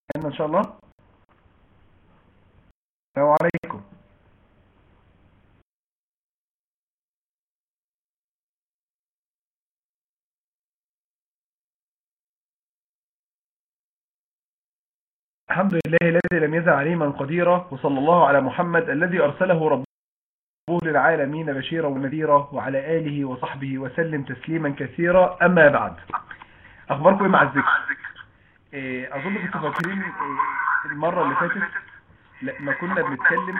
ان شاء الله السلام عليكم الحمد لله الذي لم يزل عليما قديرا وصلى الله على محمد الذي أرسله ربه للعالمين بشيرا ونذيرا وعلى آله وصحبه وسلم تسليما كثيرا أما بعد أخباركم إيه مع الذكر إيه، أظن كنتوا فاكرين إيه، المرة اللي فاتت لما كنا بنتكلم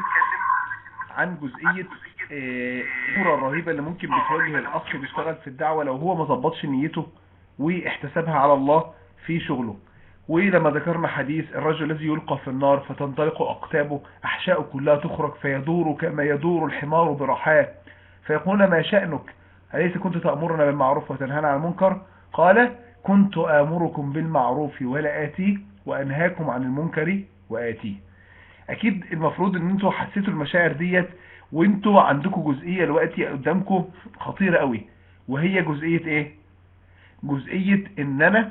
عن جزئية إيه، الصورة الرهيبة اللي ممكن بتواجه الأخ بيشتغل في الدعوة لو هو ما ظبطش نيته واحتسبها على الله في شغله ولما ذكرنا حديث الرجل الذي يلقى في النار فتنطلق أقتابه أحشاءه كلها تخرج فيدور كما يدور الحمار برحاه فيقولون ما شأنك أليس كنت تأمرنا بالمعروف وتنهانا عن المنكر قال كنت آمركم بالمعروف ولا آتي وأنهاكم عن المنكر وآتي أكيد المفروض أن انتوا حسيتوا المشاعر ديت وانتوا عندكم جزئية دلوقتي قدامكم خطيرة قوي وهي جزئية ايه جزئية ان انا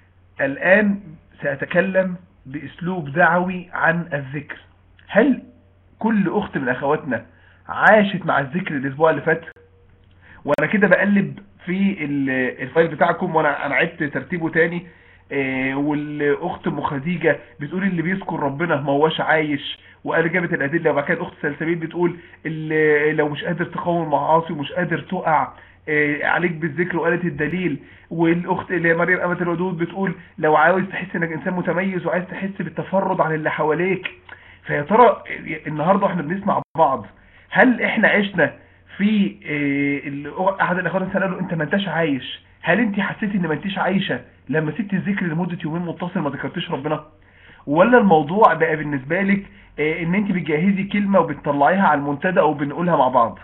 الآن سأتكلم بأسلوب دعوي عن الذكر هل كل أخت من أخواتنا عاشت مع الذكر الأسبوع اللي فات وأنا كده بقلب في ال- الفايل بتاعكم وأنا أنا عدت ترتيبه تاني آه، والأخت أم خديجة بتقول اللي بيذكر ربنا ما هوش عايش وقال جابت الأدلة وبعد كده الأخت سلسبيل بتقول اللي لو مش قادر تقاوم المعاصي ومش قادر تقع آه، عليك بالذكر وقالت الدليل والاخت اللي هي مريم امه الودود بتقول لو عاوز تحس انك انسان متميز وعايز تحس بالتفرد عن اللي حواليك فيا ترى النهارده احنا بنسمع بعض هل احنا عشنا في آه، ال- احد الاخوات سال له انت ما انتش عايش هل انت حسيتي ان ما انتش عايشه لما سبت الذكر لمده يومين متصل ما ذكرتيش ربنا ولا الموضوع بقى بالنسبه لك آه، ان انت بتجهزي كلمه وبتطلعيها على المنتدى وبنقولها مع بعض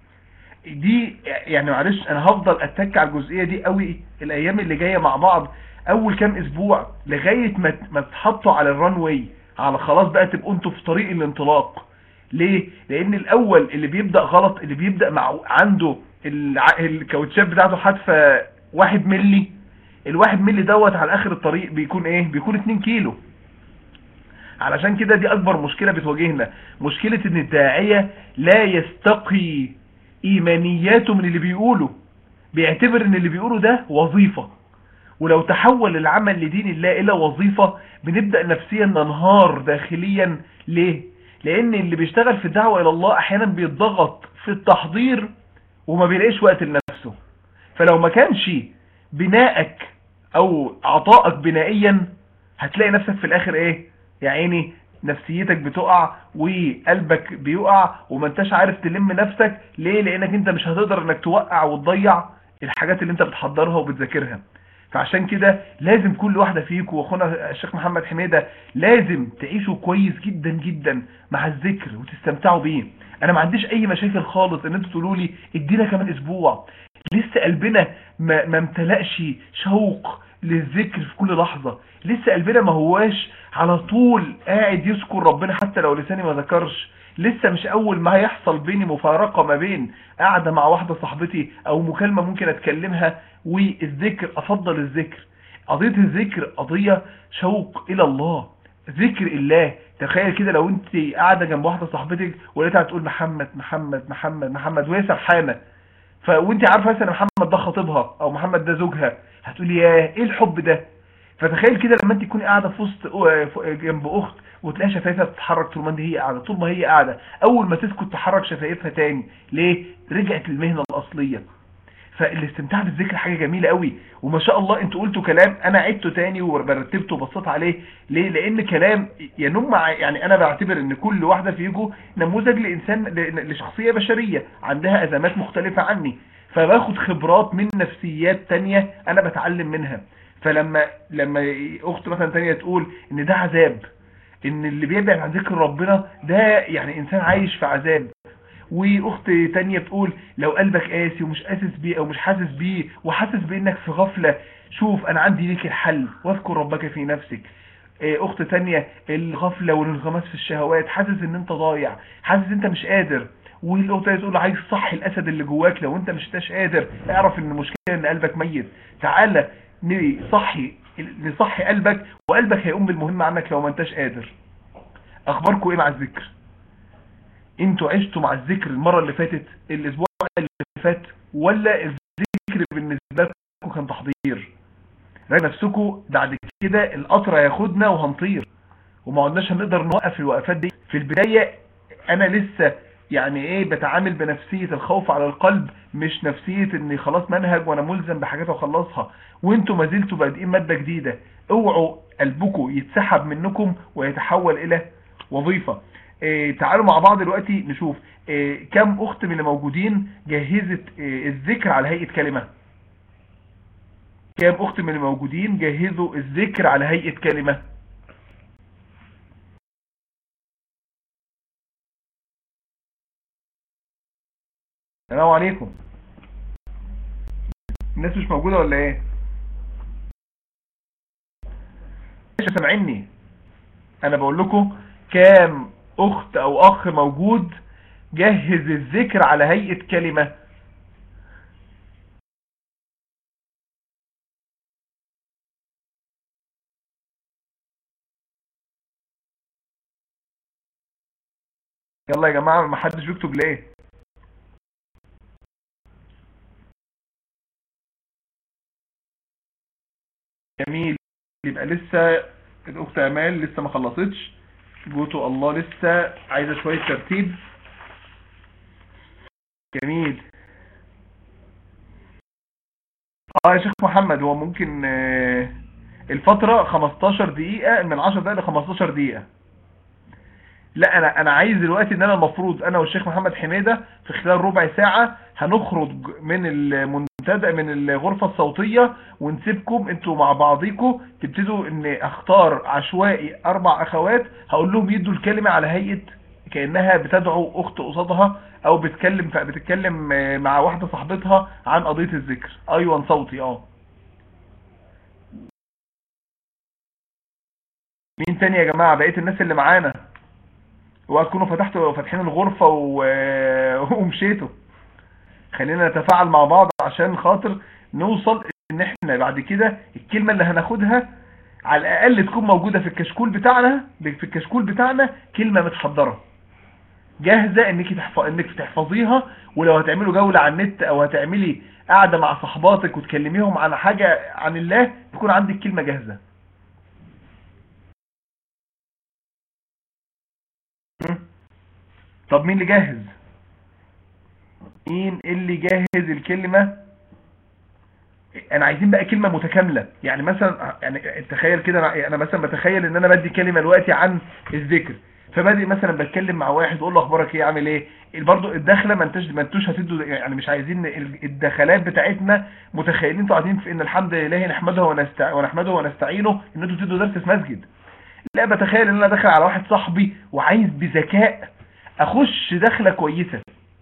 دي يعني معلش انا هفضل اتك على الجزئيه دي قوي الايام اللي جايه مع بعض اول كام اسبوع لغايه ما ما تحطوا على الران واي على خلاص بقى تبقوا انتوا في طريق الانطلاق ليه لان الاول اللي بيبدا غلط اللي بيبدا مع عنده الع- الكاوتشات بتاعته حادفه واحد ملي الواحد ملي دوت على اخر الطريق بيكون ايه بيكون 2 كيلو علشان كده دي اكبر مشكلة بتواجهنا مشكلة ان الداعية لا يستقي ايمانياته من اللي بيقوله بيعتبر ان اللي بيقوله ده وظيفة ولو تحول العمل لدين الله الى وظيفة بنبدأ نفسيا ننهار داخليا ليه لان اللي بيشتغل في الدعوة الى الله احيانا بيتضغط في التحضير وما بيلاقيش وقت لنفسه فلو ما كانش بنائك او عطائك بنائيا هتلاقي نفسك في الاخر ايه يا عيني نفسيتك بتقع وقلبك بيقع وما انتش عارف تلم نفسك ليه لانك انت مش هتقدر انك توقع وتضيع الحاجات اللي انت بتحضرها وبتذاكرها فعشان كده لازم كل واحدة فيكم واخونا الشيخ محمد حميدة لازم تعيشوا كويس جدا جدا مع الذكر وتستمتعوا بيه انا ما عنديش اي مشاكل خالص ان انتوا تقولوا لي ادينا كمان اسبوع لسه قلبنا ما, ما امتلأش شوق للذكر في كل لحظة لسه قلبنا ما هواش على طول قاعد يذكر ربنا حتى لو لساني ما ذكرش لسه مش اول ما هيحصل بيني مفارقة ما بين قاعدة مع واحدة صاحبتي او مكالمة ممكن اتكلمها والذكر افضل الذكر قضية الذكر قضية شوق الى الله ذكر الله تخيل كده لو انت قاعدة جنب واحدة صاحبتك ولقيتها تقول محمد محمد محمد محمد وهي سرحانة ف وانت عارفه مثلا محمد ده خطيبها او محمد ده زوجها هتقولي يا ايه الحب ده فتخيل كده لما انت تكوني قاعده في وسط جنب اخت وتلاقي شفايفها بتتحرك طول ما انت هي قاعده طول ما هي قاعده اول ما تسكت تحرك شفايفها تاني ليه رجعت للمهنه الاصليه فالاستمتاع بالذكر حاجه جميله قوي وما شاء الله انتوا قلتوا كلام انا عدته تاني ورتبته وبصيت عليه ليه لان كلام ينم ع- يعني انا بعتبر ان كل واحده فيكم نموذج لانسان ل- لشخصيه بشريه عندها ازمات مختلفه عني فباخد خبرات من نفسيات تانية انا بتعلم منها فلما لما اخت مثلا تانية تقول ان ده عذاب ان اللي بيبعد عن ذكر ربنا ده يعني انسان عايش في عذاب واخت تانية بتقول لو قلبك قاسي ومش حاسس بيه او مش حاسس بيه وحاسس بانك في غفلة شوف انا عندي ليك الحل واذكر ربك في نفسك إيه، اخت تانية الغفلة والانغماس في الشهوات حاسس ان انت ضايع حاسس انت مش قادر والاخت تانية تقول عايز صح الاسد اللي جواك لو انت مش تاش قادر اعرف ان المشكلة ان قلبك ميت تعالى ن- صحي نصحي قلبك وقلبك هيقوم بالمهم عنك لو ما انتش قادر اخباركم ايه مع الذكر انتوا عشتوا مع الذكر المرة اللي فاتت الاسبوع اللي فات ولا الذكر بالنسبة لكم كان تحضير راجع نفسكم بعد كده القطر هياخدنا وهنطير وما عدناش هنقدر نوقف الوقفات دي في البداية انا لسه يعني ايه بتعامل بنفسية الخوف على القلب مش نفسية اني خلاص منهج وانا ملزم بحاجات واخلصها وانتوا ما زلتوا بادئين مادة جديدة اوعوا قلبكم يتسحب منكم ويتحول الى وظيفة إيه تعالوا مع بعض دلوقتي نشوف إيه كم اخت من اللي موجودين جهزت إيه الذكر على هيئة كلمة كام اخت من اللي موجودين جهزوا الذكر على هيئة كلمة السلام عليكم الناس مش موجودة ولا ايه مش سامعيني انا بقول لكم كام اخت او اخ موجود جهز الذكر على هيئة كلمة يلا يا جماعة ما حدش بيكتب ليه جميل يبقى لسه الاخت امال لسه ما خلصتش جوتو الله لسه عايزة شوية ترتيب جميل اه يا شيخ محمد هو ممكن آه، الفترة 15 دقيقة من 10 دقائق ل 15 دقيقة لا انا انا عايز دلوقتي ان انا المفروض انا والشيخ محمد حميدة في خلال ربع ساعة هنخرج من المنتدى من الغرفة الصوتية ونسيبكم انتوا مع بعضيكم تبتدوا ان اختار عشوائي اربع اخوات هقول لهم يدوا الكلمة على هيئة كأنها بتدعو اخت قصادها او بتكلم بتتكلم مع واحدة صاحبتها عن قضية الذكر ايوه صوتي اه مين تاني يا جماعة بقية الناس اللي معانا وهتكونوا فتحتوا فاتحين الغرفة و... ومشيتوا خلينا نتفاعل مع بعض عشان خاطر نوصل ان احنا بعد كده الكلمة اللي هناخدها على الاقل تكون موجودة في الكشكول بتاعنا في الكشكول بتاعنا كلمة متحضرة جاهزة انك تحف... انك تحفظيها ولو هتعملوا جولة على النت او هتعملي قاعدة مع صحباتك وتكلميهم عن حاجة عن الله تكون عندك كلمة جاهزة طب مين اللي جاهز مين اللي جاهز الكلمة انا عايزين بقى كلمة متكاملة يعني مثلا يعني تخيل كده انا مثلا بتخيل ان انا بدي كلمة دلوقتي عن الذكر فبادئ مثلا بتكلم مع واحد اقول له اخبارك ايه عامل ايه برضه الدخله ما انتش ما انتوش هتدوا يعني مش عايزين الدخلات بتاعتنا متخيلين انتوا قاعدين في ان الحمد لله نحمده ونستع... ونحمده ونستعينه ان انتوا تدوا درس في مسجد لا بتخيل ان انا داخل على واحد صاحبي وعايز بذكاء اخش دخله كويسه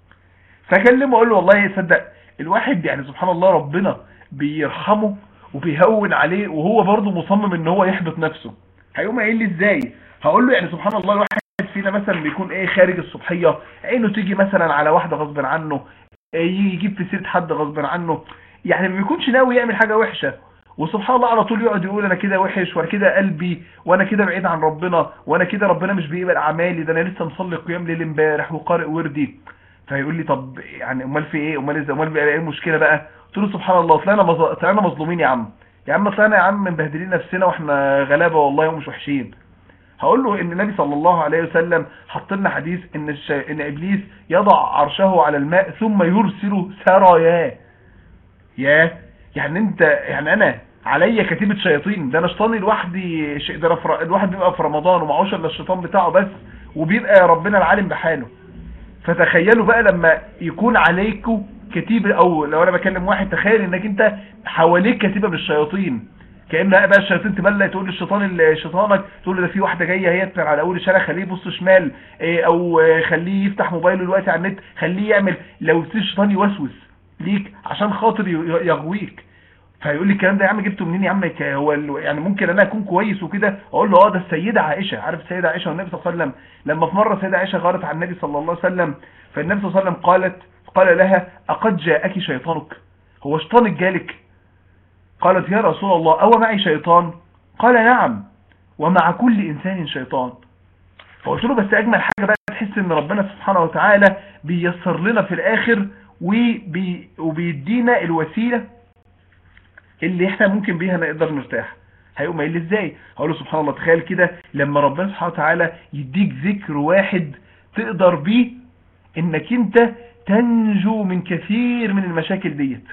فاكلمه اقول له والله صدق الواحد يعني سبحان الله ربنا بيرحمه وبيهون عليه وهو برضه مصمم ان هو يحبط نفسه هيقوم قايل لي ازاي هقول له يعني سبحان الله الواحد فينا مثلا بيكون ايه خارج الصبحيه عينه تيجي مثلا على واحده غصب عنه يجيب في سيره حد غصب عنه يعني ما بيكونش ناوي يعمل حاجه وحشه وسبحان الله على طول يقعد يقول انا كده وحش وانا كده قلبي وانا كده بعيد عن ربنا وانا كده ربنا مش بيقبل اعمالي ده انا لسه مصلي قيام ليل امبارح وقارئ وردي فيقول لي طب يعني امال في ايه امال ازاي امال بقى ايه المشكله بقى قلت له سبحان الله طلعنا مز... طلعنا مظلومين يا عم يا عم طلعنا يا عم مبهدلين نفسنا واحنا غلابه والله ومش وحشين هقول له ان النبي صلى الله عليه وسلم حط لنا حديث ان الش... ان ابليس يضع عرشه على الماء ثم يرسل سراياه يا يعني انت يعني انا عليا كتيبة شياطين ده انا شيطاني لوحدي ده فر... الواحد بيبقى في رمضان ومعوش الا الشيطان بتاعه بس وبيبقى ربنا العالم بحاله فتخيلوا بقى لما يكون عليكم كتيبة او لو انا بكلم واحد تخيل انك انت حواليك كتيبة من الشياطين كأنها بقى الشياطين تملى تقول للشيطان شيطانك تقول له ده في واحدة جاية هي على اول الشارع خليه يبص شمال او خليه يفتح موبايله دلوقتي على النت خليه يعمل لو الشيطان يوسوس ليك عشان خاطر يغويك فيقول لي الكلام ده يا عم جبته منين يا عم هو يعني ممكن انا اكون كويس وكده اقول له اه ده السيده عائشه عارف السيده عائشه والنبي صلى الله عليه وسلم لما في مره السيده عائشه غارت على النبي صلى الله عليه وسلم فالنبي صلى الله عليه وسلم قالت قال لها اقد جاءك شيطانك هو شيطانك جالك قالت يا رسول الله أو معي شيطان قال نعم ومع كل إنسان شيطان فقلت له بس أجمل حاجة بقى تحس إن ربنا سبحانه وتعالى بيسر لنا في الآخر وبي وبيدينا الوسيلة اللي احنا ممكن بيها نقدر نرتاح هيقوم قايل لي ازاي هقول له سبحان الله تخيل كده لما ربنا سبحانه وتعالى يديك ذكر واحد تقدر بيه انك انت تنجو من كثير من المشاكل ديت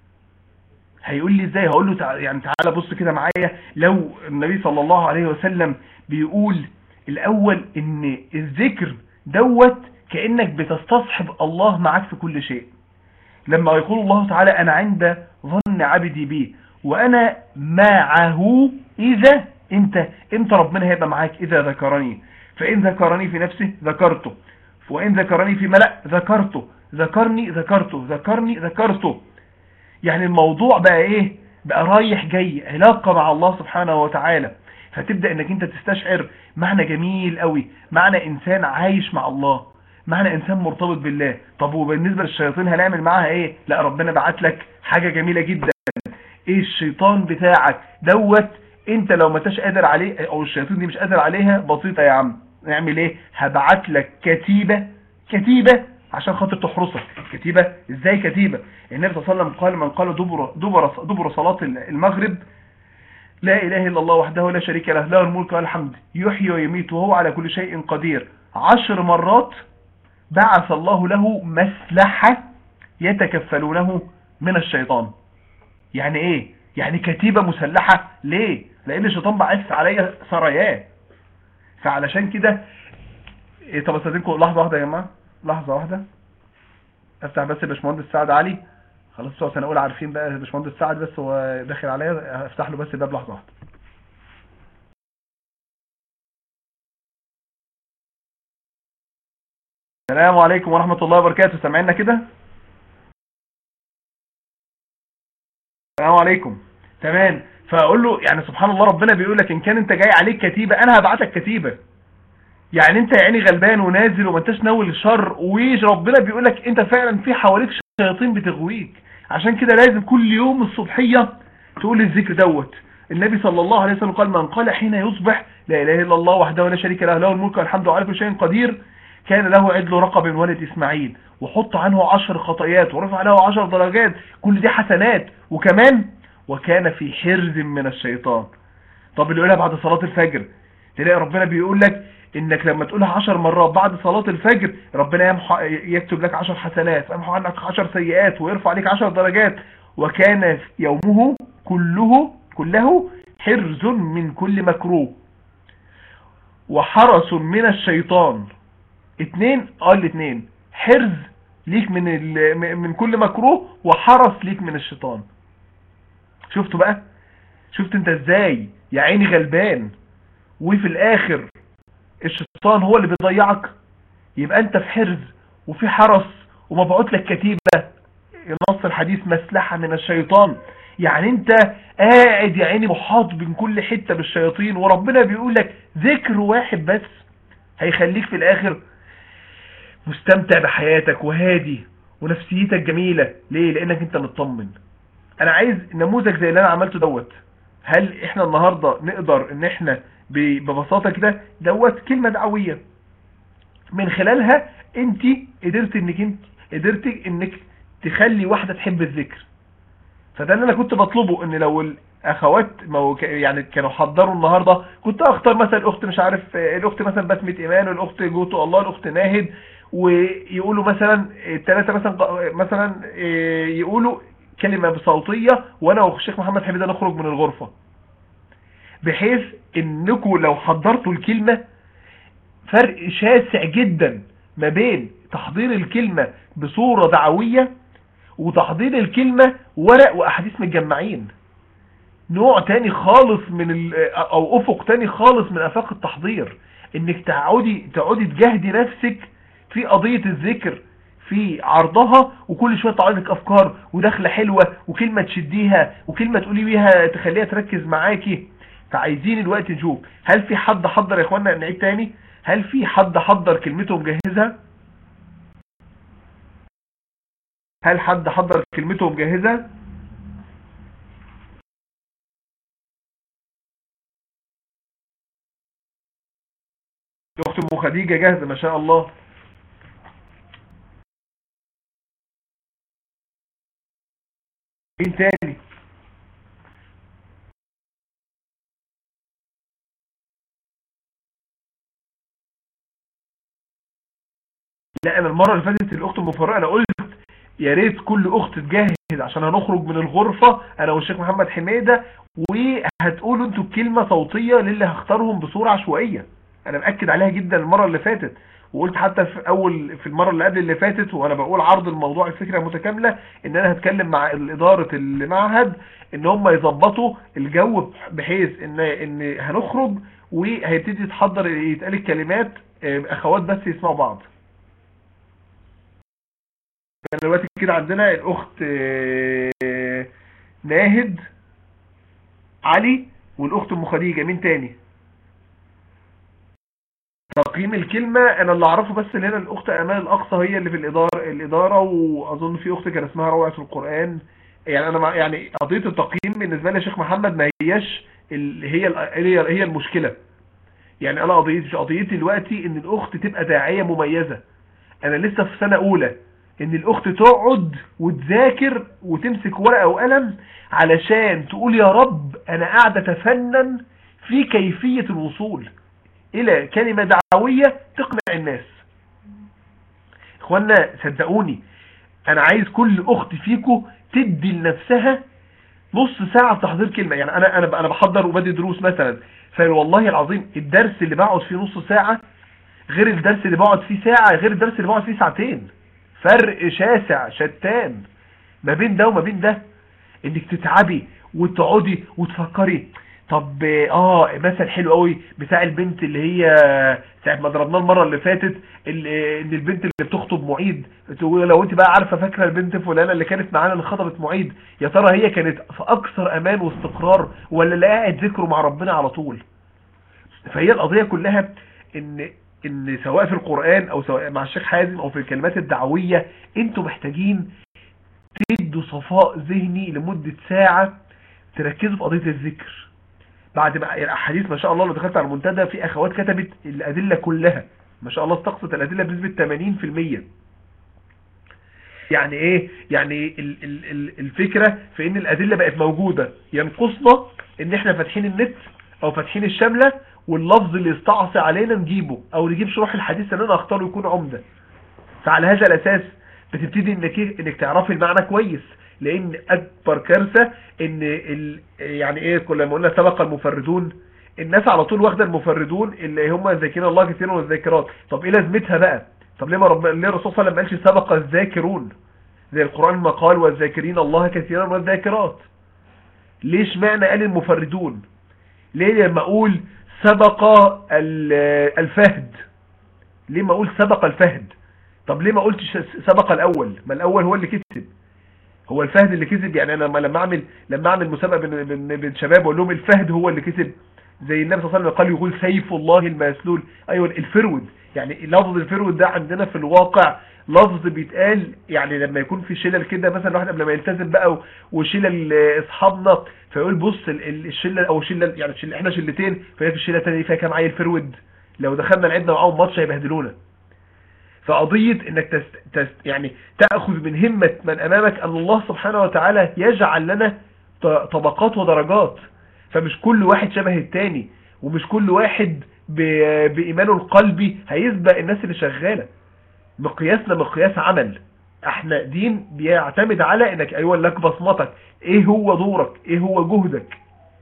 هيقول لي ازاي هقول له تع... يعني تعالى بص كده معايا لو النبي صلى الله عليه وسلم بيقول الاول ان الذكر دوت كأنك بتستصحب الله معاك في كل شيء لما يقول الله تعالى انا عند ظن عبدي بي وانا معه اذا انت انت ربنا هيبقى معاك اذا ذكرني فان ذكرني في نفسه ذكرته وان ذكرني في ملأ ذكرته ذكرني ذكرته ذكرني ذكرته يعني الموضوع بقى ايه بقى رايح جاي علاقة مع الله سبحانه وتعالى فتبدأ انك انت تستشعر معنى جميل قوي معنى انسان عايش مع الله معنى انسان مرتبط بالله طب وبالنسبة للشياطين هنعمل معاها ايه لا ربنا بعت لك حاجة جميلة جدا ايه الشيطان بتاعك دوت انت لو ما تش قادر عليه او الشياطين دي مش قادر عليها بسيطة يا عم نعمل ايه هبعت لك كتيبة كتيبة عشان خاطر تحرسك كتيبة ازاي كتيبة النبي صلى الله عليه وسلم قال من قال دبر, دبر, دبر صلاة المغرب لا اله الا الله وحده لا شريك له له الملك والحمد يحيي ويميت وهو على كل شيء قدير عشر مرات بعث الله له مسلحة يتكفلونه من الشيطان يعني ايه يعني كتيبة مسلحة ليه لان الشيطان بعث عليا سراياه فعلشان كده إيه طب استاذنكم لحظة واحدة يا جماعة لحظة واحدة افتح بس باشمهندس سعد علي خلاص بتوع سنة اولى عارفين بقى باشمهندس سعد بس هو داخل عليا افتح له بس الباب لحظة واحدة السلام عليكم ورحمة الله وبركاته سامعيننا كده السلام عليكم تمام فاقول له يعني سبحان الله ربنا بيقول لك ان كان انت جاي عليك كتيبة انا هبعت لك كتيبة يعني انت يعني غلبان ونازل وما انتش ناوي الشر وربنا بيقول لك انت فعلا في حواليك شياطين بتغويك عشان كده لازم كل يوم الصبحية تقول الذكر دوت النبي صلى الله عليه وسلم قال من قال حين يصبح لا اله الا الله وحده لا شريك له له الملك والحمد على كل شيء قدير كان له عدل رقب من ولد اسماعيل وحط عنه عشر خطايات ورفع له عشر درجات كل دي حسنات وكمان وكان في حرز من الشيطان طب اللي يقولها بعد صلاة الفجر تلاقي ربنا بيقول لك انك لما تقولها عشر مرات بعد صلاة الفجر ربنا يمحو يكتب لك عشر حسنات ويمحو عنك عشر سيئات ويرفع عليك عشر درجات وكان يومه كله كله حرز من كل مكروه وحرس من الشيطان اتنين قال اتنين حرز ليك من من كل مكروه وحرس ليك من الشيطان شفتوا بقى شفت انت ازاي يا عيني غلبان وفي الاخر الشيطان هو اللي بيضيعك يبقى انت في حرز وفي حرس ومبعوت لك كتيبة نص الحديث مسلحة من الشيطان يعني انت قاعد يا عيني محاط بين كل حتة بالشياطين وربنا بيقول لك ذكر واحد بس هيخليك في الاخر مستمتع بحياتك وهادي ونفسيتك جميلة ليه لانك انت مطمن انا عايز نموذج زي اللي انا عملته دوت هل احنا النهاردة نقدر ان احنا ببساطة كده دوت كلمة دعوية من خلالها انت قدرت انك انت قدرت انك تخلي واحدة تحب الذكر فده اللي انا كنت بطلبه ان لو الاخوات يعني كانوا حضروا النهاردة كنت اختار مثلا الاخت مش عارف الاخت مثلا بسمة ايمان والاخت جوتو الله الاخت ناهد ويقولوا مثلا الثلاثة مثلا مثلا يقولوا كلمة بصوتية وانا والشيخ محمد حميدة نخرج من الغرفة بحيث انكم لو حضرتوا الكلمة فرق شاسع جدا ما بين تحضير الكلمة بصورة دعوية وتحضير الكلمة ورق واحاديث متجمعين نوع تاني خالص من او افق تاني خالص من افاق التحضير انك تعودي تعودي تجاهدي نفسك في قضية الذكر في عرضها وكل شوية تعرضك افكار ودخلة حلوة وكلمة تشديها وكلمة تقولي بيها تخليها تركز معاكي فعايزين الوقت نشوف هل في حد حضر يا اخوانا نعيد تاني هل في حد حضر كلمته مجهزها هل حد حضر كلمته مجهزها الاخت ام خديجه جاهزه ما شاء الله مين تاني لا انا المره اللي فاتت الاخت المفرقه انا قلت يا ريت كل اخت تجهز عشان هنخرج من الغرفه انا والشيخ محمد حميده وهتقولوا انتوا كلمه صوتيه للي هختارهم بصوره عشوائيه انا مأكد عليها جدا المره اللي فاتت وقلت حتى في اول في المره اللي قبل اللي فاتت وانا بقول عرض الموضوع الفكره متكامله ان انا هتكلم مع اداره المعهد ان هم يظبطوا الجو بحيث ان ان هنخرج وهيبتدي يتحضر يتقال الكلمات اخوات بس يسمعوا بعض يعني دلوقتي كده عندنا الاخت ناهد علي والاخت ام خديجه مين تاني تقييم الكلمة انا اللي اعرفه بس ان هنا الاخت امال الاقصى هي اللي في الادارة الادارة واظن في اخت كان اسمها روعة في القرآن يعني انا مع يعني قضية التقييم بالنسبة لي يا شيخ محمد ما هياش اللي هي هي هي المشكلة يعني انا قضيتي قضيتي دلوقتي ان الاخت تبقى داعية مميزة انا لسه في سنة اولى ان الاخت تقعد وتذاكر وتمسك ورقة وقلم علشان تقول يا رب انا قاعدة اتفنن في كيفية الوصول الى كلمة دعوية تقنع الناس اخوانا صدقوني انا عايز كل اخت فيكم تدي لنفسها نص ساعة تحضير كلمة يعني انا انا انا بحضر وبدي دروس مثلا فوالله العظيم الدرس اللي بقعد فيه نص ساعة غير الدرس اللي بقعد فيه ساعة غير الدرس اللي بقعد فيه ساعتين فرق شاسع شتان ما بين ده وما بين ده انك تتعبي وتقعدي وتفكري طب اه مثل حلو قوي بتاع البنت اللي هي ساعه ما ضربناه المره اللي فاتت ان البنت اللي بتخطب معيد لو انت بقى عارفه فاكره البنت فلانه اللي كانت معانا اللي خطبت معيد يا ترى هي كانت في اكثر امان واستقرار ولا اللي قاعد ذكره مع ربنا على طول فهي القضيه كلها ان ان سواء في القرآن او سواء مع الشيخ حازم او في الكلمات الدعوية انتوا محتاجين تدوا صفاء ذهني لمدة ساعة تركزوا في قضية الذكر بعد ما الاحاديث ما شاء الله لو دخلت على المنتدى في اخوات كتبت الادلة كلها ما شاء الله استقصت الادلة بنسبة 80% يعني ايه يعني ال ال الفكرة في ان الادلة بقت موجودة ينقصنا ان احنا فاتحين النت او فاتحين الشاملة واللفظ اللي يستعصي علينا نجيبه او نجيب شروح الحديث اللي انا اختاره يكون عمدة فعلى هذا الاساس بتبتدي انك انك تعرفي المعنى كويس لان اكبر كارثة ان ال... يعني ايه كل ما قلنا سبق المفردون الناس على طول واخده المفردون اللي هم ذاكرين الله كثيرا والذاكرات طب ايه لازمتها بقى طب ليه ما رب... ليه الرسول صلى الله عليه وسلم ما قالش سبق الذاكرون زي القرآن ما قال والذاكرين الله كثيرا والذاكرات ليش معنى قال المفردون ليه لما اقول سبق الفهد ليه ما اقول سبق الفهد طب ليه ما قلتش سبق الاول ما الاول هو اللي كسب هو الفهد اللي كسب يعني انا لما لما اعمل لما اعمل مسابقه بين بين, بين شباب واقول لهم الفهد هو اللي كسب زي النبي صلى الله عليه وسلم قال يقول سيف الله المسلول ايوه الفرود يعني لفظ الفرود ده عندنا في الواقع لفظ بيتقال يعني لما يكون في شلل كده مثلا الواحد قبل ما يلتزم بقى وشلل اصحابنا فيقول بص الشله او شله يعني شلة احنا شلتين فهي في الشله الثانيه فيها كام عيل فرود لو دخلنا لعبنا معاهم ماتش هيبهدلونا فقضيه انك تست تست يعني تاخذ من همه من امامك ان الله سبحانه وتعالى يجعل لنا طبقات ودرجات فمش كل واحد شبه التاني ومش كل واحد بإيمانه القلبي هيسبق الناس اللي شغالة مقياسنا مقياس عمل احنا دين بيعتمد على انك ايوه لك بصمتك ايه هو دورك ايه هو جهدك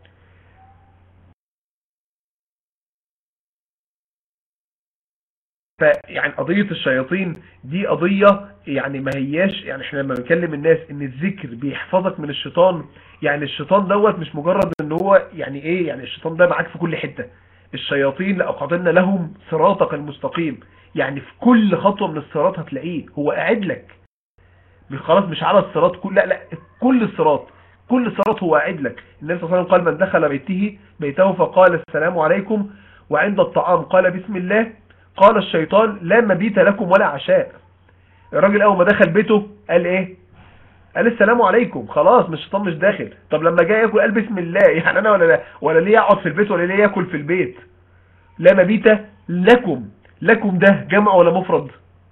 فيعني قضية الشياطين دي قضية يعني ما هياش يعني احنا لما بنكلم الناس ان الذكر بيحفظك من الشيطان يعني الشيطان دوت مش مجرد ان هو يعني ايه يعني الشيطان ده معاك في كل حتة الشياطين لأقعدنا لهم صراطك المستقيم يعني في كل خطوة من الصراط هتلاقيه هو قاعد لك خلاص مش على الصراط كل لا لا كل الصراط كل الصراط هو قاعد لك النبي صلى الله عليه وسلم قال من دخل بيته بيته فقال السلام عليكم وعند الطعام قال بسم الله قال الشيطان لا مبيت لكم ولا عشاء الراجل اول ما دخل بيته قال ايه قال السلام عليكم خلاص مش الشيطان مش داخل طب لما جاي ياكل قال بسم الله يعني انا ولا لا ولا ليه اقعد في البيت ولا ليه ياكل في البيت لا مبيت لكم لكم ده جمع ولا مفرد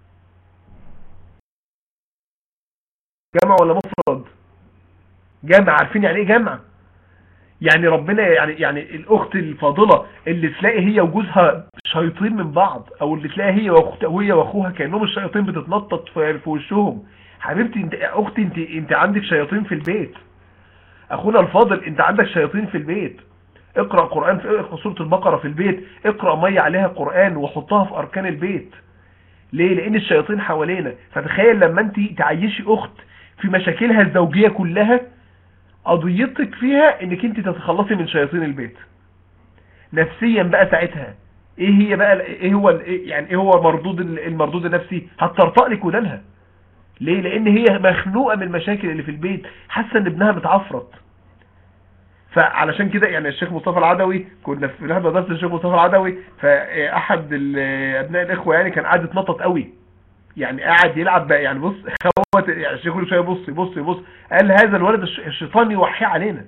جمع ولا مفرد جمع عارفين يعني ايه جمع يعني ربنا يعني يعني الاخت الفاضله اللي تلاقي هي وجوزها شياطين من بعض او اللي تلاقي هي وهي واخوها كانهم الشياطين بتتنطط في وشهم حبيبتي انت اختي انت انت عندك شياطين في البيت اخونا الفاضل انت عندك شياطين في البيت اقرأ قرآن في اقرأ سورة البقرة في البيت اقرأ مية عليها قرآن وحطها في اركان البيت ليه لان الشياطين حوالينا فتخيل لما انت تعيشي اخت في مشاكلها الزوجية كلها قضيتك فيها انك انت تتخلصي من شياطين البيت نفسيا بقى ساعتها ايه هي بقى ايه هو يعني ايه هو مردود المردود النفسي هتطرطق لك ودانها ليه لان هي مخنوقه من المشاكل اللي في البيت حاسه ان ابنها متعفرت فعلشان كده يعني الشيخ مصطفى العدوي كنا في نحن درس الشيخ مصطفى العدوي فاحد ابناء الاخوه يعني كان قاعد يتنطط قوي يعني قاعد يلعب بقى يعني بص خوت يعني الشيخ كل شويه بص بص بص قال هذا الولد الشيطان يوحي علينا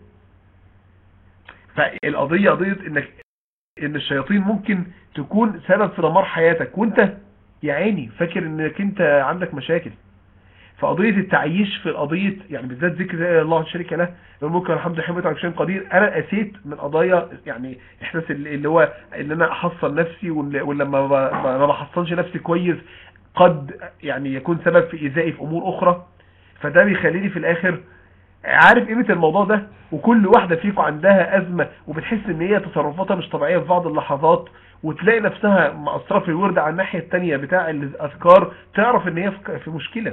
فالقضيه قضيه انك ان الشياطين ممكن تكون سبب في دمار حياتك وانت يا عيني فاكر انك انت عندك مشاكل فقضية التعييش في القضية يعني بالذات ذكر الله الشريك له ممكن الحمد لله على شيء قدير انا قسيت من قضايا يعني احساس اللي هو ان انا احصن نفسي ولما ما بحصنش نفسي كويس قد يعني يكون سبب في ايذائي في امور اخرى فده بيخليني في الاخر عارف قيمة الموضوع ده وكل واحدة فيكم عندها ازمة وبتحس ان هي تصرفاتها مش طبيعية في بعض اللحظات وتلاقي نفسها مقصرة في الورد على الناحية التانية بتاع الاذكار تعرف ان هي في مشكلة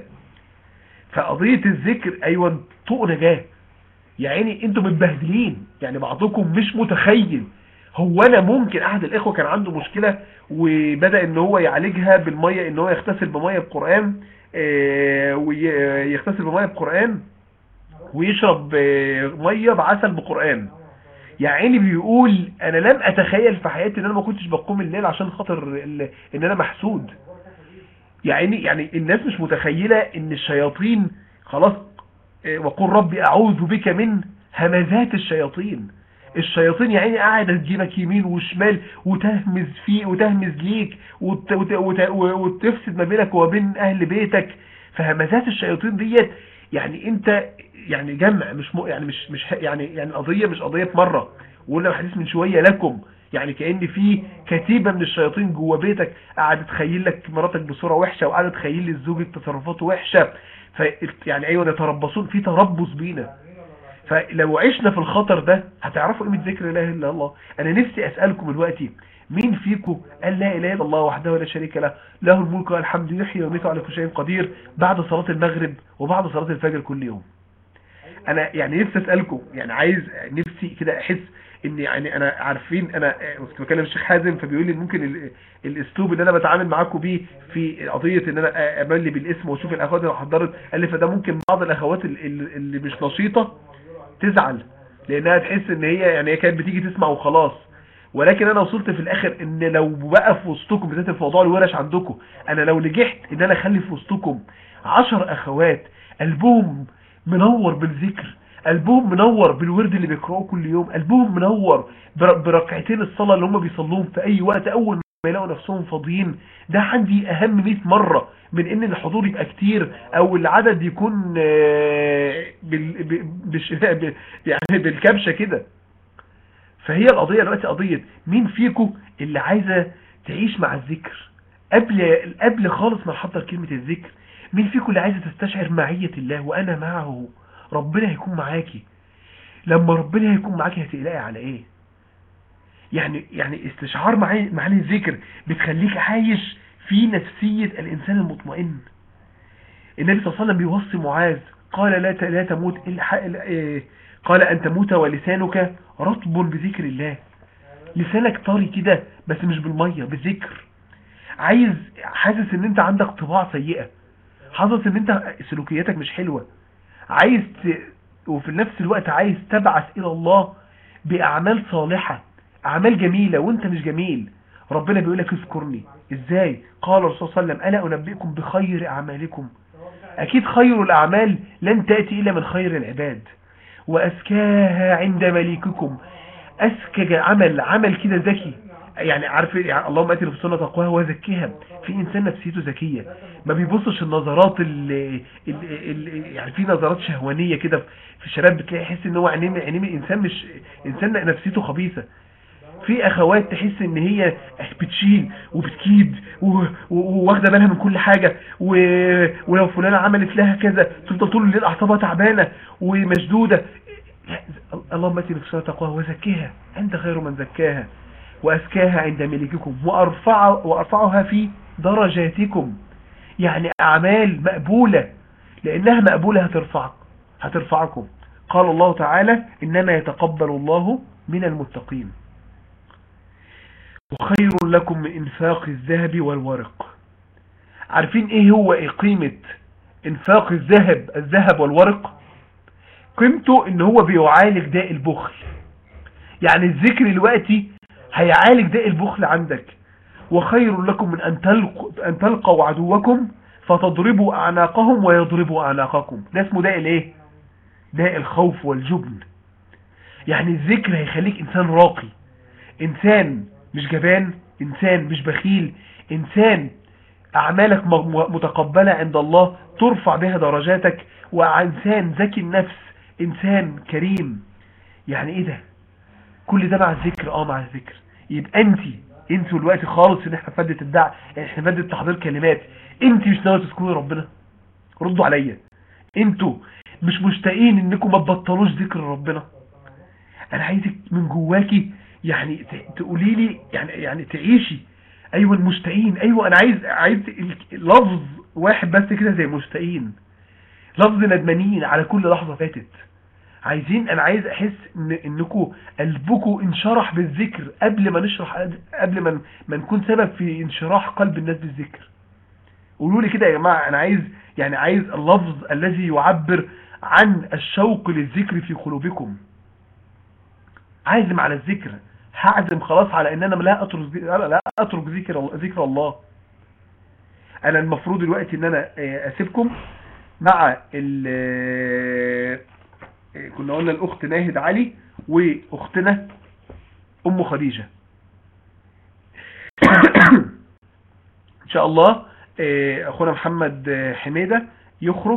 فقضية الذكر ايوه طوق نجاة يا عيني انتوا متبهدلين يعني بعضكم مش متخيل هو انا ممكن احد الاخوة كان عنده مشكلة وبدأ ان هو يعالجها بالمية ان هو يغتسل بمية بقرآن اه ويغتسل بمية بقرآن ويشرب اه مية بعسل بقرآن يا عيني بيقول انا لم اتخيل في حياتي ان انا ما كنتش بقوم الليل عشان خاطر ان انا محسود يعني يعني الناس مش متخيلة ان الشياطين خلاص وقل ربي اعوذ بك من همزات الشياطين الشياطين يا عيني قاعدة تجيبك يمين وشمال وتهمز فيه وتهمز ليك وت وت وت وتفسد ما بينك وبين اهل بيتك فهمزات الشياطين ديت يعني انت يعني جمع مش م... يعني مش مش يعني يعني القضيه مش قضيه مره وقلنا الحديث من شويه لكم يعني كأن في كتيبة من الشياطين جوه بيتك قاعدة تخيل لك مراتك بصورة وحشة وقاعدة تخيل لزوجك تصرفاته وحشة ف يعني ايوه يتربصون في تربص بينا فلو عشنا في الخطر ده هتعرفوا قيمة ذكر لا اله الا الله انا نفسي اسألكم دلوقتي مين فيكم قال لا اله الا الله وحده لا شريك له له الملك والحمد يحيي ويميت على كل شيء قدير بعد صلاة المغرب وبعد صلاة الفجر كل يوم انا يعني نفسي اسالكم يعني عايز نفسي كده احس ان يعني انا عارفين انا كنت بكلم الشيخ حازم فبيقول لي ممكن الاسلوب اللي انا بتعامل معاكم بيه في قضيه ان انا املي بالاسم واشوف الاخوات اللي حضرت قال لي فده ممكن بعض الاخوات اللي مش نشيطه تزعل لانها تحس ان هي يعني هي كانت بتيجي تسمع وخلاص ولكن انا وصلت في الاخر ان لو بقى في وسطكم بالذات في موضوع الورش عندكم انا لو نجحت ان انا اخلي في وسطكم عشر اخوات قلبهم منور بالذكر قلبهم منور بالورد اللي بيقرأوه كل يوم قلبهم منور بركعتين الصلاة اللي هم بيصلوهم في اي وقت اول ما يلاقوا نفسهم فاضيين ده عندي اهم 100 مرة من ان الحضور يبقى كتير او العدد يكون بال... يعني بالكبشة كده فهي القضية دلوقتي قضية مين فيكم اللي عايزة تعيش مع الذكر قبل قبل خالص ما نحضر كلمة الذكر مين فيكم اللي عايزة تستشعر معية الله وانا معه ربنا هيكون معاكي لما ربنا هيكون معاكي هتقلقي على ايه يعني يعني استشعار معاني الذكر بتخليك عايش في نفسية الانسان المطمئن النبي صلى الله عليه وسلم بيوصي معاذ قال لا لا تموت إلا قال ان تموت ولسانك رطب بذكر الله لسانك طري كده بس مش بالمية بالذكر عايز حاسس ان انت عندك طباع سيئة حاسس ان انت سلوكياتك مش حلوة عايز ت... وفي نفس الوقت عايز تبعث الى الله باعمال صالحة اعمال جميلة وانت مش جميل ربنا بيقول لك اذكرني ازاي قال الرسول صلى الله عليه وسلم الا انبئكم بخير اعمالكم اكيد خير الاعمال لن تأتي الا من خير العباد وأزكاها عند مليككم أزكى عمل عمل كده ذكي يعني عارف يعني اللهم اتي نفسنا تقواها وزكيها في انسان نفسيته ذكيه ما بيبصش النظرات اللي, اللي يعني في نظرات شهوانيه كده في الشباب بتلاقي يحس ان هو عينيه عينيه انسان مش انسان نفسيته خبيثه في اخوات تحس ان هي بتشيل وبتكيد وواخده بالها من كل حاجه ولو فلانه عملت لها كذا تفضل طول الليل اعصابها تعبانه ومشدوده اللهم اتي نفسها تقواها وزكيها انت خير من زكاها وأزكاها عند ملككم وأرفع وأرفعها في درجاتكم يعني أعمال مقبولة لأنها مقبولة هترفعك هترفعكم قال الله تعالى إنما يتقبل الله من المتقين وخير لكم من إنفاق الذهب والورق عارفين إيه هو إيه قيمة إنفاق الذهب الذهب والورق قيمته إن هو بيعالج داء البخل يعني الذكر دلوقتي هيعالج داء البخل عندك وخير لكم من أن تلقوا, أن تلقوا عدوكم فتضربوا أعناقهم ويضربوا أعناقكم ده اسمه داء الايه داء الخوف والجبن يعني الذكر هيخليك إنسان راقي إنسان مش جبان إنسان مش بخيل إنسان أعمالك متقبلة عند الله ترفع بها درجاتك وإنسان ذكي النفس إنسان كريم يعني إيه ده كل ده مع الذكر اه مع الذكر يبقى انت انت دلوقتي خالص ان احنا في ماده الدع يعني احنا ماده تحضير كلمات انت مش ناوي تذكري ربنا ردوا عليا انتوا مش مشتاقين انكم ما تبطلوش ذكر ربنا انا عايزك من جواكي يعني تقولي لي يعني يعني تعيشي ايوه المشتاقين ايوه انا عايز عايز لفظ واحد بس كده زي مشتاقين لفظ ندمانين على كل لحظه فاتت عايزين انا عايز احس ان انكم قلبكم انشرح بالذكر قبل ما نشرح قبل ما ما نكون سبب في انشراح قلب الناس بالذكر قولوا لي كده يا جماعه انا عايز يعني عايز اللفظ الذي يعبر عن الشوق للذكر في قلوبكم عازم على الذكر هعزم خلاص على ان انا لا اترك لا اترك ذكر ذكر الله انا المفروض دلوقتي ان انا اسيبكم مع كنا قلنا الاخت ناهد علي واختنا ام خديجة ان شاء الله آه، اخونا محمد حميدة يخرج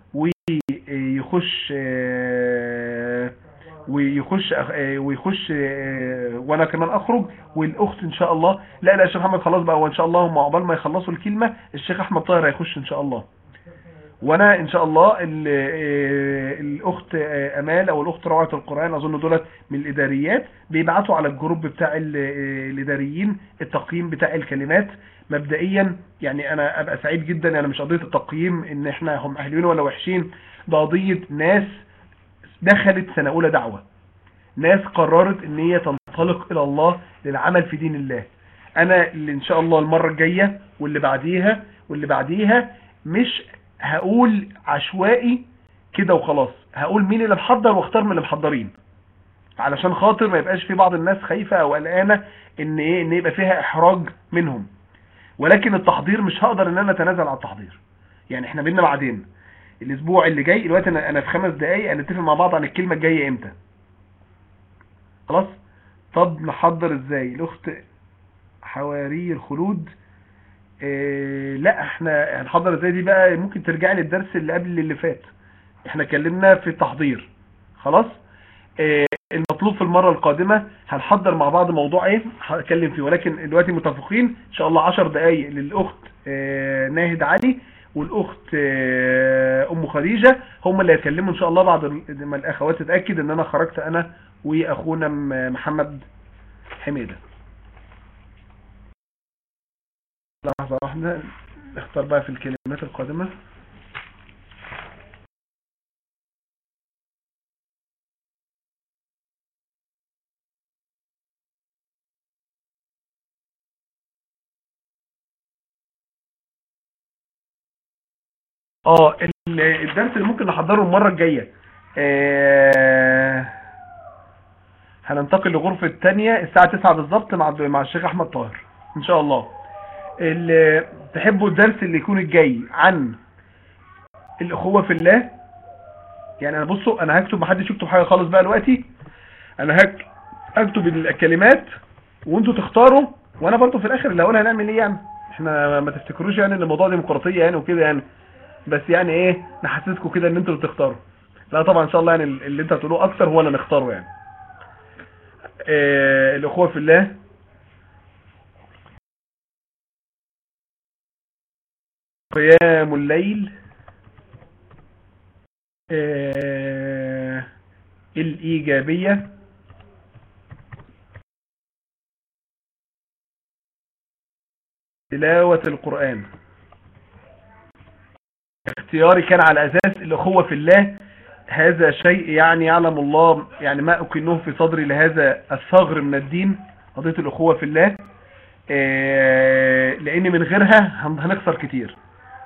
ويخش آه، ويخش آه، ويخش وانا كمان اخرج والاخت ان شاء الله لا لا الشيخ محمد خلاص بقى وان شاء الله هم عقبال ما يخلصوا الكلمة الشيخ احمد طاهر هيخش ان شاء الله وانا ان شاء الله آه، الاخت آه، امال او الاخت روعه القران اظن دولت من الاداريات بيبعتوا على الجروب بتاع آه، الاداريين التقييم بتاع الكلمات مبدئيا يعني انا ابقى سعيد جدا يعني مش قضيه التقييم ان احنا هم اهلين ولا وحشين ده قضيه ناس دخلت سنه اولى دعوه ناس قررت ان هي تنطلق الى الله للعمل في دين الله انا اللي ان شاء الله المره الجايه واللي بعديها واللي بعديها مش هقول عشوائي كده وخلاص هقول مين اللي محضر واختار من اللي محضرين علشان خاطر ما يبقاش في بعض الناس خايفة او قلقانة ان ايه ان يبقى فيها احراج منهم ولكن التحضير مش هقدر ان انا اتنازل على التحضير يعني احنا بينا بعدين الاسبوع اللي جاي دلوقتي انا انا في خمس دقايق هنتفق مع بعض عن الكلمة الجاية امتى خلاص طب نحضر ازاي الاخت حواري الخلود إيه لا احنا هنحضر ازاي دي بقى ممكن ترجعي للدرس اللي قبل اللي فات احنا اتكلمنا في التحضير خلاص إيه المطلوب في المرة القادمة هنحضر مع بعض موضوع ايه هتكلم فيه ولكن دلوقتي متفقين ان شاء الله 10 دقايق للاخت إيه ناهد علي والاخت إيه ام خديجة هم اللي هيتكلموا ان شاء الله بعد ما الاخوات تتاكد ان انا خرجت انا واخونا محمد حميده لحظة واحدة نختار بقى في الكلمات القادمة اه الدرس اللي ممكن نحضره المرة الجاية آه هننتقل لغرفة الثانية الساعة 9 بالظبط مع مع الشيخ احمد طاهر ان شاء الله اللي تحبوا الدرس اللي يكون الجاي عن الاخوة في الله يعني انا بصوا انا هكتب محدش يكتب حاجة خالص بقى دلوقتي انا هك... هكتب الكلمات وانتوا تختاروا وانا برضو في الاخر اللي هقول هنعمل ايه يعني احنا ما تفتكروش يعني ان الموضوع ديمقراطيه يعني وكده يعني بس يعني ايه نحسسكم كده ان انتوا اللي بتختاروا لا طبعا ان شاء الله يعني اللي انت هتقولوه اكتر هو اللي نختاره يعني اه الاخوه في الله قيام الليل اه الايجابيه تلاوة القرآن اختياري كان على أساس الأخوة في الله هذا شيء يعني يعلم الله يعني ما أكنه في صدري لهذا الثغر من الدين قضية الأخوة في الله لأن من غيرها هنخسر كتير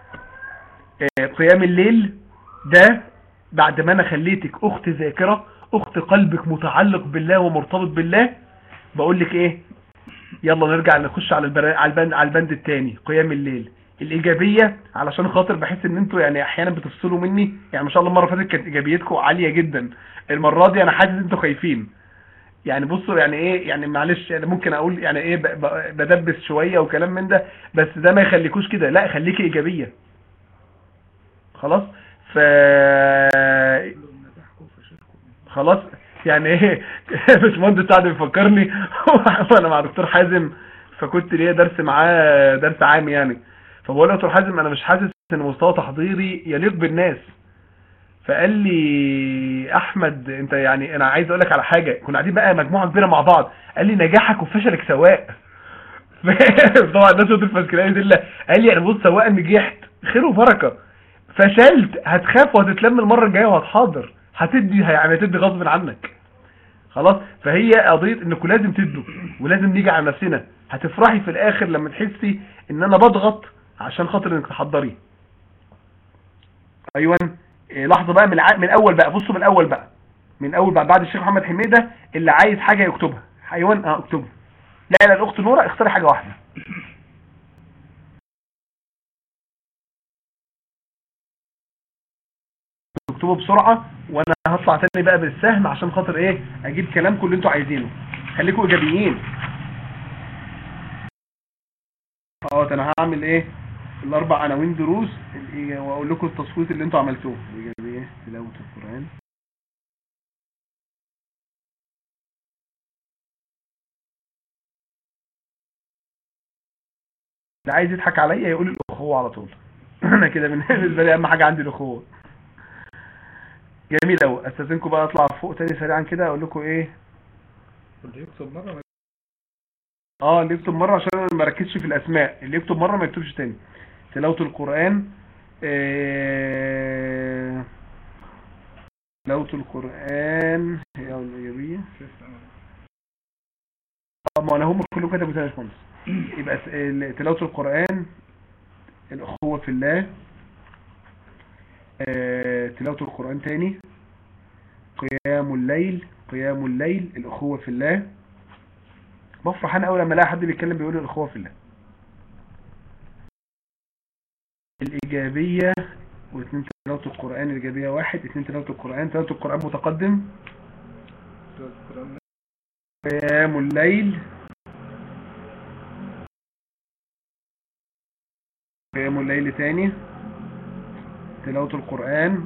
قيام الليل ده بعد ما أنا خليتك أخت ذاكرة أخت قلبك متعلق بالله ومرتبط بالله بقول لك إيه يلا نرجع نخش على البر... على البند على البند الثاني قيام الليل الايجابيه علشان خاطر بحس ان انتوا يعني احيانا بتفصلوا مني يعني ما شاء الله المره اللي فاتت كانت ايجابيتكم عاليه جدا المره دي انا حاسس ان انتوا خايفين يعني بصوا يعني ايه يعني معلش يعني ممكن اقول يعني ايه ب... ب... بدبس شويه وكلام من ده بس ده ما يخليكوش كده لا خليكي ايجابيه خلاص ف خلاص يعني ايه باشمهندس سعد بيفكرني وانا مع دكتور حازم فكنت ليا درس معاه درس عام يعني فبقول له دكتور حازم انا مش حاسس ان مستوى تحضيري يليق بالناس فقال لي احمد انت يعني انا عايز اقول لك على حاجه كنا قاعدين بقى مجموعه كبيره مع بعض قال لي نجاحك وفشلك سواء طبعا الناس بتقول فاسكريه دي قال لي انا بص سواء نجحت خير وبركه فشلت هتخاف وهتتلم المره الجايه وهتحاضر هتدي يعني هتدي غصب عنك خلاص فهي قضيه انكم لازم تدوا ولازم نيجي على نفسنا هتفرحي في الاخر لما تحسي ان انا بضغط عشان خاطر انك تحضري ايوه إيه لحظه بقى من, من الاول بقى بصوا من الاول بقى من اول بقى بعد الشيخ محمد حميده اللي عايز حاجه يكتبها حيوان اه اكتبها لا لا الاخت نوره اختاري حاجه واحده اكتبوا بسرعه وانا هطلع تاني بقى بالسهم عشان خاطر ايه اجيب كلامكم اللي انتوا عايزينه خليكم ايجابيين اه انا هعمل ايه الاربع عناوين دروس واقول لكم التصويت اللي انتوا عملتوه ايجابيه تلاوه القران اللي عايز يضحك عليا يقول الاخوه على طول انا كده بالنسبه لي اهم حاجه عندي الاخوه جميل قوي استاذنكم بقى اطلع فوق تاني سريعا كده اقول لكم ايه اللي يكتب مره اه اللي يكتب مره عشان انا ما بركزش في الاسماء اللي يكتب مره ما يكتبش تاني تلاوه القران آه... تلاوه القران هي الايجابيه اه ما انا هم كلهم كتبوا تاني خالص يبقى تلاوه القران الاخوه في الله آه... تلاوه القران تاني قيام الليل قيام الليل الاخوه في الله بفرح انا اول لما الاقي حد بيتكلم بيقول الاخوه في الله الايجابيه واثنين تلاوه القران الايجابيه واحد اثنين تلاوه القران تلاوه القران متقدم قيام الليل قيام الليل تاني تلاوه القران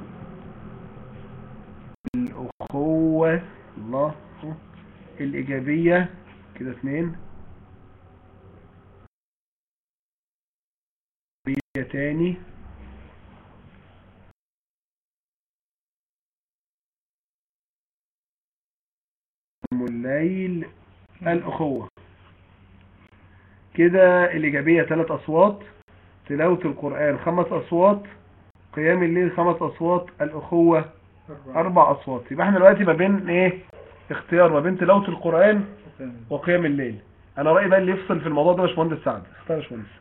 الاخوه الله الايجابيه كده اثنين تاني الليل الأخوة كده الإيجابية ثلاث أصوات تلاوة القرآن خمس أصوات قيام الليل خمس أصوات الأخوة أربع أصوات يبقى احنا دلوقتي ما بين إيه اختيار ما بين تلاوة القرآن وقيام الليل انا رأيي بقى اللي يفصل في الموضوع ده باشمهندس سعد اختار يا باشمهندس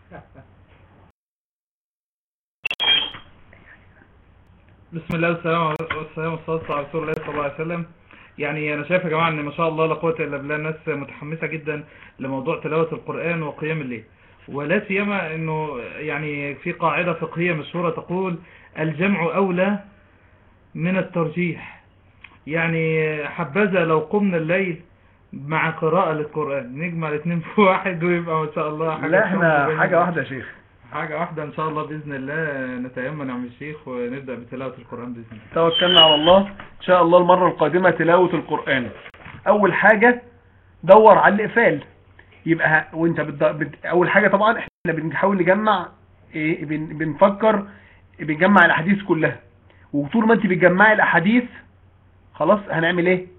بسم الله والسلام والسلام والصلاه على رسول الله صلى الله عليه وسلم يعني انا شايف يا جماعه ان ما شاء الله لا قوه الا بالله الناس متحمسه جدا لموضوع تلاوه القران وقيام الليل ولا سيما انه يعني في قاعده فقهيه مشهوره تقول الجمع اولى من الترجيح يعني حبذا لو قمنا الليل مع قراءة للقرآن نجمع الاثنين في واحد ويبقى ما شاء الله حاجة لا احنا تحفة حاجة جميلة. واحدة يا شيخ حاجة واحدة ان شاء الله بإذن الله نتيمن يا عم الشيخ ونبدأ بتلاوة القرآن بإذن الله توكلنا على الله ان شاء الله المرة القادمة تلاوة القرآن اول حاجة دور على الاقفال يبقى ه- وانت بت... بت... اول حاجة طبعا احنا بنحاول نجمع ايه بن... بنفكر بنجمع الاحاديث كلها وطول ما انت بتجمعي الاحاديث خلاص هنعمل ايه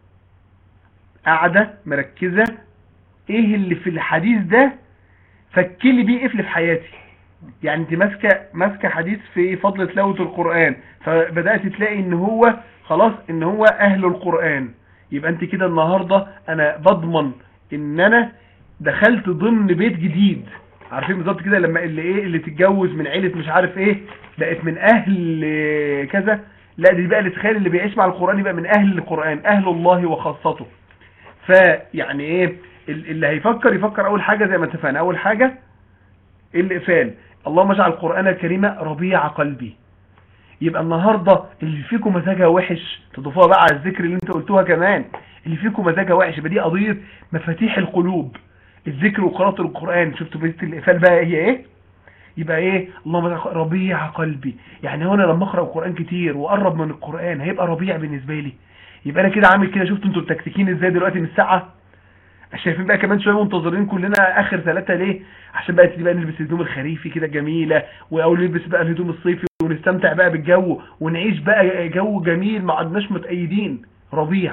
قاعدة مركزة ايه اللي في الحديث ده فكلي بيه قفل في حياتي يعني انت ماسكه ماسكه حديث في فضل تلاوه القران فبدات تلاقي ان هو خلاص ان هو اهل القران يبقى انت كده النهارده انا بضمن ان انا دخلت ضمن بيت جديد عارفين بالظبط كده لما اللي ايه اللي تتجوز من عيله مش عارف ايه بقت من اهل آه، كذا لا دي بقى اللي تخيل اللي بيعيش مع القران يبقى من اهل القران اهل الله وخاصته فيعني ايه ال- اللي هيفكر يفكر اول حاجه زي ما اتفقنا اول حاجه الإقفال اللهم اجعل القرآن الكريم ربيع قلبي يبقى النهاردة اللي فيكم مزاجها وحش تضيفوها بقى على الذكر اللي انت قلتوها كمان اللي فيكم مزاجها وحش يبقى دي قضية مفاتيح القلوب الذكر وقراءة القرآن شفتوا بيت الإقفال بقى هي ايه يبقى ايه اللهم اجعل ربيع قلبي يعني هو انا لما اقرا القرآن كتير واقرب من القرآن هيبقى ربيع بالنسبة لي يبقى انا كده عامل كده شفتوا انتوا التكتيكين ازاي دلوقتي من الساعة شايفين بقى كمان شويه منتظرين كلنا اخر ثلاثة ليه عشان بقى تيجي بقى نلبس الهدوم الخريفي كده جميله او نلبس بقى الهدوم الصيفي ونستمتع بقى بالجو ونعيش بقى جو جميل ما عدناش متأيدين ربيع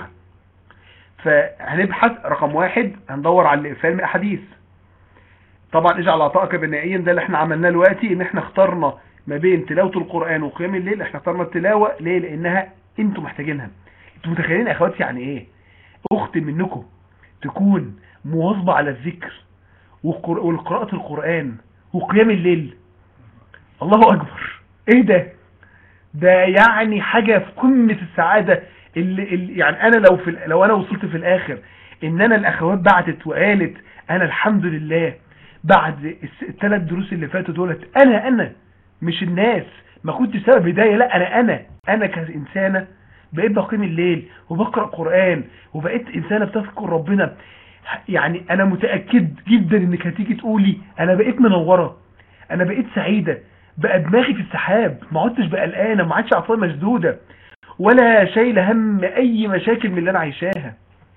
فهنبحث رقم واحد هندور على الاقفال من الاحاديث طبعا اجعل عطائك بنائيا ده اللي احنا عملناه دلوقتي ان احنا اخترنا ما بين تلاوه القران وقيام الليل احنا اخترنا التلاوه ليه لانها انتوا محتاجينها انتوا متخيلين يا اخواتي يعني ايه اخت منكم تكون مواظبة على الذكر والقر- والقراءة القرآن وقيام الليل الله أكبر ايه ده ده يعني حاجة في قمة السعادة اللي, اللي يعني انا لو في ال- لو انا وصلت في الاخر ان انا الاخوات بعتت وقالت انا الحمد لله بعد الس- الثلاث دروس اللي فاتوا دولت انا انا مش الناس ما كنتش سبب هدايه لا انا انا انا كانسانه بقيت بقيم الليل وبقرا قران وبقيت انسانه بتذكر ربنا يعني انا متاكد جدا انك هتيجي تقولي انا بقيت منوره انا بقيت سعيده بقى دماغي في السحاب ما عدتش بقى قلقانه ما عادش عصايه مشدوده ولا شايله هم اي مشاكل من اللي انا عايشاها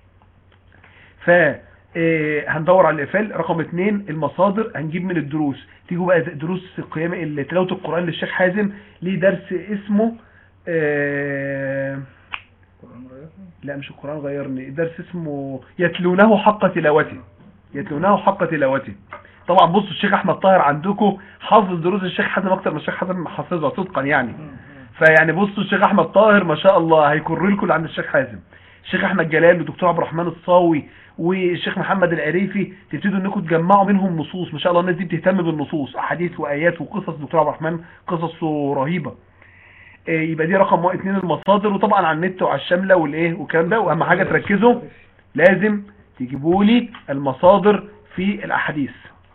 ف آه، هندور على الاقفال رقم اتنين المصادر هنجيب من الدروس تيجوا بقى دروس قيام ال- تلاوه القران للشيخ حازم ليه درس اسمه آه، لا مش القرآن غيرني درس اسمه يتلونه حق تلاوته يتلونه حق تلاوته طبعا بصوا الشيخ احمد طاهر عندكم حافظ دروس الشيخ حازم اكتر من الشيخ حازم حافظها صدقا يعني فيعني بصوا الشيخ احمد طاهر ما شاء الله هيكر لكم اللي عند الشيخ حازم الشيخ احمد جلال والدكتور عبد الرحمن الصاوي والشيخ محمد العريفي تبتدوا انكم تجمعوا منهم نصوص ما شاء الله الناس دي بتهتم بالنصوص احاديث وايات وقصص دكتور عبد الرحمن قصصه رهيبه إيه، يبقى دي رقم واحد اتنين المصادر وطبعا على النت وعلى الشامله والايه والكلام ده واهم حاجه تركزوا لازم تجيبوا لي المصادر في الاحاديث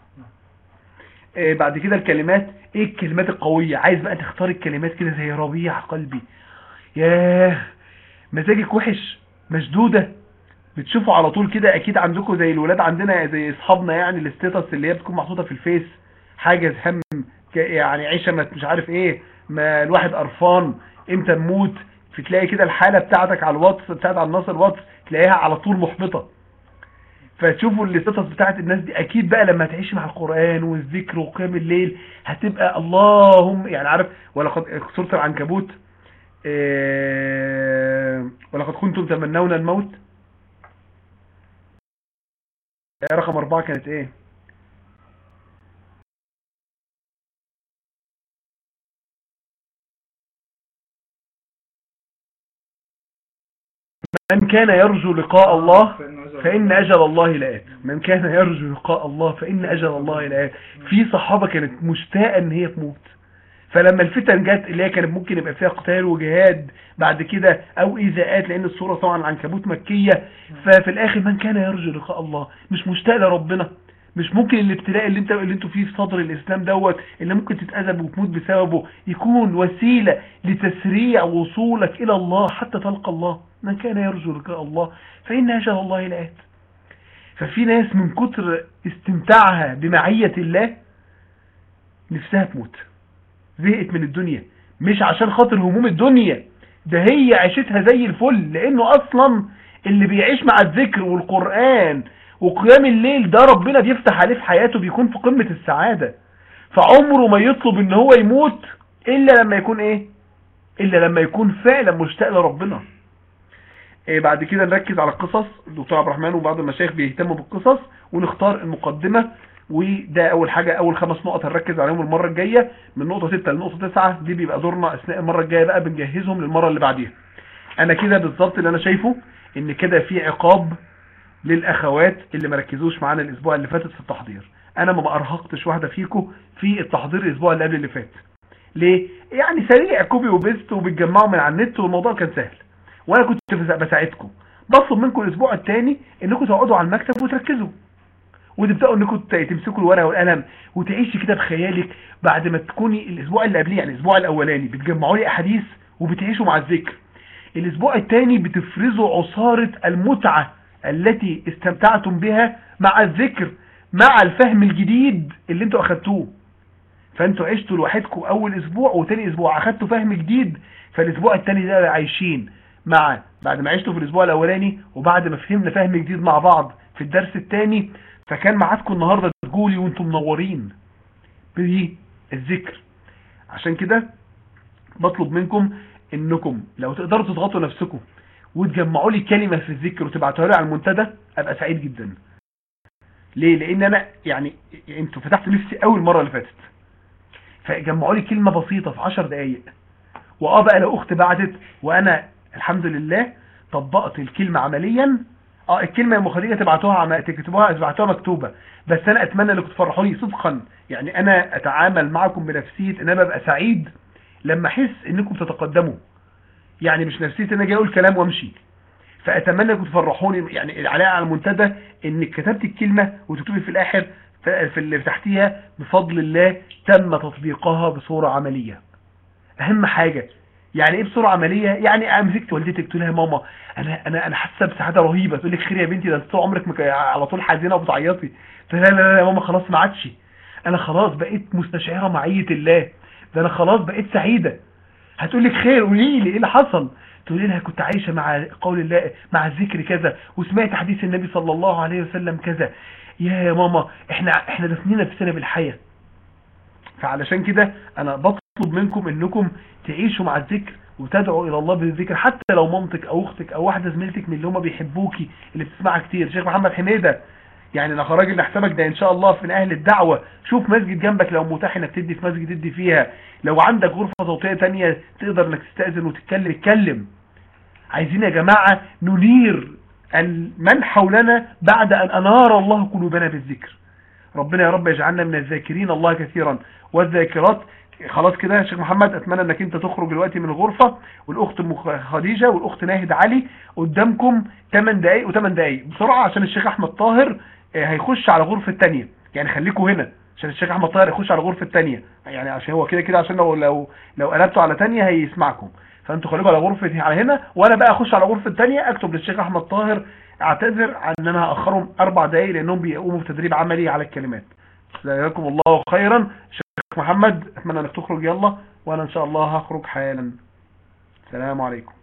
إيه بعد كده الكلمات ايه الكلمات القويه عايز بقى تختار الكلمات كده زي ربيع قلبي ياه مزاجك وحش مشدوده بتشوفوا على طول كده اكيد عندكم زي الولاد عندنا زي اصحابنا يعني الاستيتس اللي هي بتكون محطوطه في الفيس حاجه هم ك- يعني عيشه ما مش عارف ايه ما الواحد قرفان امتى نموت فتلاقي كده الحاله بتاعتك على الواتس بتاعت على النص الواتس تلاقيها على طول محبطه فتشوفوا الاستاتس بتاعت الناس دي اكيد بقى لما تعيش مع القران والذكر وقيام الليل هتبقى اللهم يعني عارف ولقد سوره العنكبوت آه، ولقد كنتم تمنون الموت آه، رقم أربعة كانت ايه من كان يرجو لقاء الله فإن أجل الله لآت من كان يرجو لقاء الله فإن أجل الله لآت في صحابة كانت مشتاقة إن هي تموت فلما الفتن جت اللي هي كانت ممكن يبقى فيها قتال وجهاد بعد كده او ايذاءات لان الصوره طبعا العنكبوت مكيه ففي الاخر من كان يرجو لقاء الله مش مشتاق لربنا مش ممكن الابتلاء اللي انت اللي انتوا فيه في صدر الاسلام دوت اللي ممكن تتأذب وتموت بسببه يكون وسيلة لتسريع وصولك الى الله حتى تلقى الله من كان يرجو لقاء الله فإن أجل الله لآت ففي ناس من كتر استمتاعها بمعية الله نفسها تموت زهقت من الدنيا مش عشان خاطر هموم الدنيا ده هي عيشتها زي الفل لانه اصلا اللي بيعيش مع الذكر والقرآن وقيام الليل ده ربنا بيفتح عليه في حياته بيكون في قمة السعادة فعمره ما يطلب ان هو يموت الا لما يكون ايه الا لما يكون فعلا مشتاق لربنا إيه بعد كده نركز على القصص الدكتور عبد الرحمن وبعض المشايخ بيهتموا بالقصص ونختار المقدمة وده اول حاجة اول خمس نقط هنركز عليهم المرة الجاية من نقطة 6 لنقطة 9 دي بيبقى دورنا اثناء المرة الجاية بقى بنجهزهم للمرة اللي بعديها انا كده بالظبط اللي انا شايفه ان كده في عقاب للاخوات اللي ما ركزوش معانا الاسبوع اللي فاتت في التحضير انا ما ارهقتش واحدة فيكم في التحضير الاسبوع اللي قبل اللي فات ليه يعني سريع كوبي وبيست وبتجمعوا من على النت والموضوع كان سهل وانا كنت بساعدكم بطلب منكم الاسبوع الثاني انكم تقعدوا على المكتب وتركزوا وتبداوا انكم تمسكوا الورقه والقلم وتعيشي كده بخيالك بعد ما تكوني الاسبوع اللي قبليه يعني الاسبوع الاولاني بتجمعوا لي احاديث وبتعيشوا مع الذكر الاسبوع الثاني بتفرزوا عصارة المتعة التي استمتعتم بها مع الذكر مع الفهم الجديد اللي انتوا اخدتوه فانتوا عشتوا لوحدكم اول اسبوع وتاني اسبوع اخدتوا فهم جديد فالاسبوع الثاني ده عايشين مع بعد ما عشتوا في الاسبوع الاولاني وبعد ما فهمنا فهم جديد مع بعض في الدرس الثاني فكان معادكم النهاردة تقولي وانتم منورين بالذكر عشان كده بطلب منكم انكم لو تقدروا تضغطوا نفسكم وتجمعوا لي كلمة في الذكر وتبعتوها لي على المنتدى ابقى سعيد جدا ليه لان انا يعني انتوا فتحت نفسي اول مرة اللي فاتت فجمعوا لي كلمة بسيطة في 10 دقايق واه بقى لو اخت بعتت وانا الحمد لله طبقت الكلمة عمليا اه الكلمة يا مخدية تبعتوها عم... تكتبوها تبعتوها مكتوبة بس انا اتمنى انكم تفرحوني صدقا يعني انا اتعامل معكم بنفسية ان انا ببقى سعيد لما احس انكم تتقدموا يعني مش نفسية ان انا جاي اقول كلام وامشي فاتمنى انكم تفرحوني يعني عليها على المنتدى انك كتبت الكلمة وتكتبي في الاخر في اللي تحتيها بفضل الله تم تطبيقها بصورة عملية اهم حاجة يعني ايه بصورة عملية يعني مسكت والدتك تقول لها ماما انا انا انا حاسه بسعاده رهيبه تقول لك خير يا بنتي ده انت طول عمرك مك... على طول حزينه وبتعيطي لا لا لا يا ماما خلاص ما عادش انا خلاص بقيت مستشعره معيه الله ده انا خلاص بقيت سعيده هتقول لك خير قولي لي ايه اللي حصل تقولي لها كنت عايشه مع قول الله مع الذكر كذا وسمعت حديث النبي صلى الله عليه وسلم كذا يا ماما احنا احنا دفنين نفسنا بالحياه فعلشان كده انا بطلب منكم انكم تعيشوا مع الذكر وتدعو الى الله بالذكر حتى لو مامتك او اختك او واحده زميلتك من اللي هم بيحبوكي اللي بتسمعها كتير شيخ محمد حميده يعني انا راجل نحسبك ده ان شاء الله من اهل الدعوه شوف مسجد جنبك لو متاح انك تدي في مسجد تدي فيها لو عندك غرفه صوتيه تانية تقدر انك تستاذن وتتكلم اتكلم عايزين يا جماعه ننير من حولنا بعد ان انار الله قلوبنا بالذكر ربنا يا رب يجعلنا من الذاكرين الله كثيرا والذاكرات خلاص كده يا شيخ محمد اتمنى انك انت تخرج دلوقتي من الغرفة والاخت خديجة والاخت ناهد علي قدامكم 8 دقايق و8 دقايق بسرعة عشان الشيخ احمد طاهر هيخش على غرفة الثانيه يعني خليكم هنا عشان الشيخ احمد طاهر يخش على غرفة الثانيه يعني عشان هو كده كده عشان لو لو لو قلبتوا على ثانيه هيسمعكم فانتوا خليكم على غرفة على هنا وانا بقى اخش على غرفة الثانيه اكتب للشيخ احمد طاهر اعتذر عن ان انا هاخرهم اربع دقايق لانهم بيقوموا بتدريب عملي على الكلمات جزاكم الله خيرا محمد اتمنى انك تخرج يلا وانا ان شاء الله هخرج حالا السلام عليكم